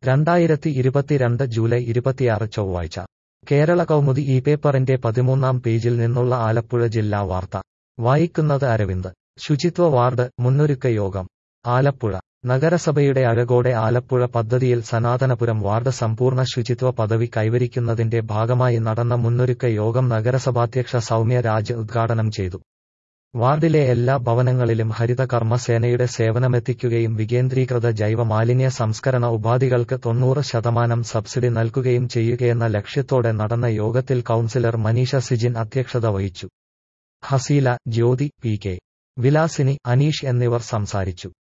രണ്ടായിരത്തി ഇരുപത്തിരണ്ട് ജൂലൈ ഇരുപത്തിയാറ് ചൊവ്വാഴ്ച കേരള കൗമുദി ഈ പേപ്പറിന്റെ പതിമൂന്നാം പേജിൽ നിന്നുള്ള ആലപ്പുഴ ജില്ലാ വാർത്ത വായിക്കുന്നത് അരവിന്ദ് ശുചിത്വ വാർഡ് മുന്നൊരുക്ക യോഗം ആലപ്പുഴ നഗരസഭയുടെ അഴകോടെ ആലപ്പുഴ പദ്ധതിയിൽ സനാതനപുരം വാർഡ് സമ്പൂർണ്ണ ശുചിത്വ പദവി കൈവരിക്കുന്നതിന്റെ ഭാഗമായി നടന്ന മുന്നൊരുക്ക യോഗം നഗരസഭാധ്യക്ഷ സൗമ്യ രാജ് ഉദ്ഘാടനം ചെയ്തു വാർഡിലെ എല്ലാ ഭവനങ്ങളിലും ഹരിത കർമ്മസേനയുടെ സേവനമെത്തിക്കുകയും വികേന്ദ്രീകൃത ജൈവ മാലിന്യ സംസ്കരണ ഉപാധികൾക്ക് തൊണ്ണൂറ് ശതമാനം സബ്സിഡി നൽകുകയും ചെയ്യുകയെന്ന ലക്ഷ്യത്തോടെ നടന്ന യോഗത്തിൽ കൌൺസിലർ മനീഷ സിജിൻ അധ്യക്ഷത വഹിച്ചു ഹസീല ജ്യോതി പി കെ വിലാസിനി അനീഷ് എന്നിവർ സംസാരിച്ചു